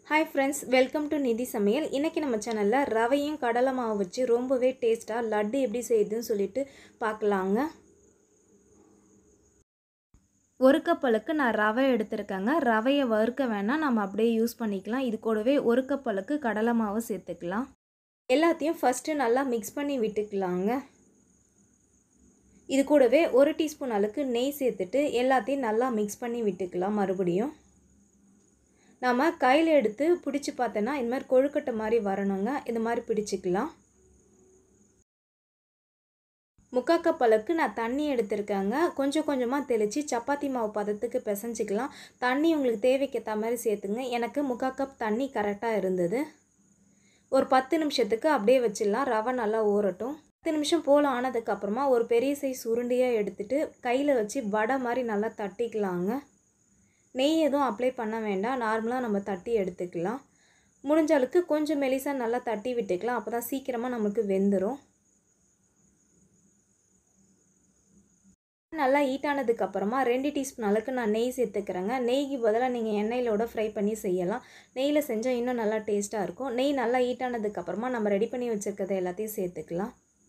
hi friends welcome to நிதி சமையல் இன்றைக்கி நம்ம சேனலில் ரவையும் கடலை மாவு வச்சு ரொம்பவே டேஸ்ட்டாக லட்டு எப்படி செய்யுதுன்னு சொல்லிட்டு பார்க்கலாங்க ஒரு கப் அளவுக்கு நான் ரவை எடுத்திருக்கேங்க ரவையை வறுக்க வேணால் நம்ம அப்படியே யூஸ் பண்ணிக்கலாம் இது கூடவே ஒரு கப் அளவுக்கு கடலை மாவு சேர்த்துக்கலாம் எல்லாத்தையும் ஃபஸ்ட்டு நல்லா மிக்ஸ் பண்ணி விட்டுக்கலாங்க இது கூடவே ஒரு டீஸ்பூன் அளவுக்கு நெய் சேர்த்துட்டு எல்லாத்தையும் நல்லா மிக்ஸ் பண்ணி விட்டுக்கலாம் மறுபடியும் நம்ம கையில் எடுத்து பிடிச்சி பார்த்தோன்னா இந்த மாதிரி கொழுக்கட்டை மாதிரி வரணுங்க இந்த மாதிரி பிடிச்சிக்கலாம் முக்கால் கப் அளவுக்கு நான் தண்ணி எடுத்திருக்கேங்க கொஞ்சம் கொஞ்சமாக தெளித்து சப்பாத்தி மாவு பதத்துக்கு பிசைஞ்சிக்கலாம் தண்ணி உங்களுக்கு தேவைக்கேற்ற மாதிரி சேர்த்துங்க எனக்கு முக்கால் கப் தண்ணி கரெக்டாக இருந்தது ஒரு பத்து நிமிஷத்துக்கு அப்படியே வச்சிடலாம் ரவை நல்லா ஊறட்டும் பத்து நிமிஷம் போல் ஆனதுக்கப்புறமா ஒரு பெரிய சைஸ் உருண்டையாக எடுத்துகிட்டு கையில் வச்சு வடை மாதிரி நல்லா தட்டிக்கலாங்க நெய் எதுவும் அப்ளை பண்ண வேண்டாம் நார்மலாக நம்ம தட்டி எடுத்துக்கலாம் முடிஞ்ச அளவுக்கு கொஞ்சம் மெலிசாக நல்லா தட்டி விட்டுக்கலாம் அப்போ தான் சீக்கிரமாக நமக்கு வெந்துடும் நல்லா ஹீட் ஆனதுக்கப்புறமா ரெண்டு டீஸ்பூன் அளவுக்கு நான் நெய் சேர்த்துக்கிறேங்க நெய்க்கு பதிலாக நீங்கள் எண்ணெயிலோட ஃப்ரை பண்ணி செய்யலாம் நெய்யில் செஞ்சால் இன்னும் நல்லா டேஸ்ட்டாக இருக்கும் நெய் நல்லா ஹீட் ஆனதுக்கப்புறமா நம்ம ரெடி பண்ணி வச்சுருக்கிறத எல்லாத்தையும் சேர்த்துக்கலாம்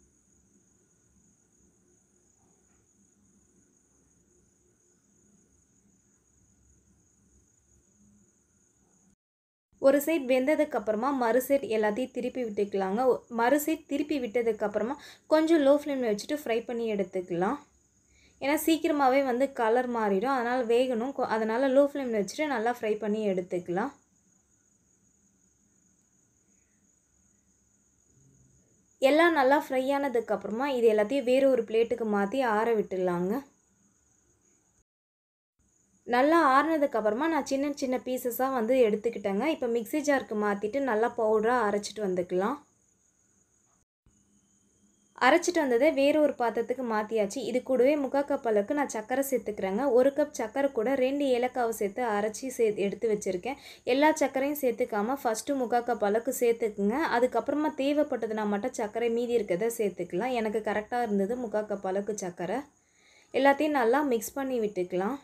ஒரு சைட் வெந்ததுக்கப்புறமா மறு சைட் எல்லாத்தையும் திருப்பி விட்டுக்கலாங்க மறு சைட் திருப்பி விட்டதுக்கப்புறமா கொஞ்சம் லோ ஃப்ளேமில் வச்சுட்டு ஃப்ரை பண்ணி எடுத்துக்கலாம் ஏன்னா சீக்கிரமாகவே வந்து கலர் மாறிடும் அதனால் வேகணும் அதனால் லோ ஃப்ளேமில் வச்சுட்டு நல்லா ஃப்ரை பண்ணி எடுத்துக்கலாம் எல்லாம் நல்லா ஃப்ரை ஆனதுக்கப்புறமா இது எல்லாத்தையும் வேறு ஒரு பிளேட்டுக்கு மாற்றி ஆற விட்டுடலாங்க நல்லா ஆறுனதுக்கப்புறமா நான் சின்ன சின்ன பீசஸாக வந்து எடுத்துக்கிட்டேங்க இப்போ மிக்ஸி ஜாருக்கு மாற்றிட்டு நல்லா பவுடராக அரைச்சிட்டு வந்துக்கலாம் அரைச்சிட்டு வந்ததை வேறு ஒரு பாத்திரத்துக்கு மாற்றியாச்சு இது கூடவே முக்கால் கப் அளவுக்கு நான் சக்கரை சேர்த்துக்கிறேங்க ஒரு கப் சக்கரை கூட ரெண்டு ஏலக்காவை சேர்த்து அரைச்சி சே எடுத்து வச்சுருக்கேன் எல்லா சக்கரையும் சேர்த்துக்காமல் ஃபஸ்ட்டு முக்கால் கப் அளவுக்கு சேர்த்துக்குங்க அதுக்கப்புறமா தேவைப்பட்டதுனா மட்டும் சக்கரை மீதி இருக்கிறத சேர்த்துக்கலாம் எனக்கு கரெக்டாக இருந்தது முக்கால் கப் அளவுக்கு சக்கரை எல்லாத்தையும் நல்லா மிக்ஸ் பண்ணி விட்டுக்கலாம்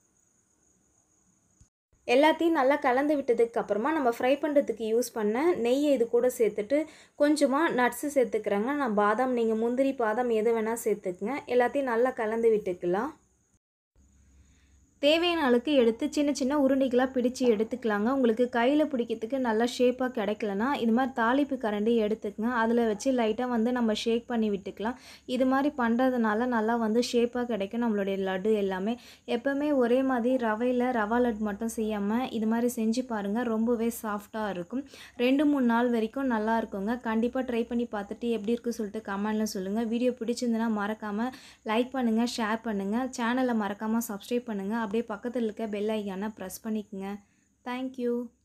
எல்லாத்தையும் நல்லா கலந்து விட்டதுக்கு அப்புறமா நம்ம ஃப்ரை பண்ணுறதுக்கு யூஸ் பண்ண நெய்யை இது கூட சேர்த்துட்டு கொஞ்சமாக நட்ஸு சேர்த்துக்கிறேங்க நான் பாதாம் நீங்கள் முந்திரி பாதாம் எது வேணால் சேர்த்துக்குங்க எல்லாத்தையும் நல்லா கலந்து விட்டுக்கலாம் தேவையான அளவுக்கு எடுத்து சின்ன சின்ன உருண்டைகளாக பிடிச்சி எடுத்துக்கலாங்க உங்களுக்கு கையில் பிடிக்கிறதுக்கு நல்லா ஷேப்பாக கிடைக்கலனா இது மாதிரி தாளிப்பு கரண்டி எடுத்துக்கங்க அதில் வச்சு லைட்டாக வந்து நம்ம ஷேக் பண்ணி விட்டுக்கலாம் இது மாதிரி பண்ணுறதுனால நல்லா வந்து ஷேப்பாக கிடைக்கும் நம்மளுடைய லட்டு எல்லாமே எப்போவுமே ஒரே மாதிரி ரவையில் ரவா லட்டு மட்டும் செய்யாமல் இது மாதிரி செஞ்சு பாருங்கள் ரொம்பவே சாஃப்டாக இருக்கும் ரெண்டு மூணு நாள் வரைக்கும் நல்லா இருக்குங்க கண்டிப்பாக ட்ரை பண்ணி பார்த்துட்டு எப்படி இருக்குது சொல்லிட்டு கமெண்டில் சொல்லுங்கள் வீடியோ பிடிச்சிருந்துன்னா மறக்காமல் லைக் பண்ணுங்கள் ஷேர் பண்ணுங்கள் சேனலை மறக்காமல் சப்ஸ்கிரைப் பண்ணுங்கள் அப்படியே பக்கத்தில் இருக்க பெல் ஐக்கானை ப்ரெஸ் பண்ணிக்கோங்க தேங்க்யூ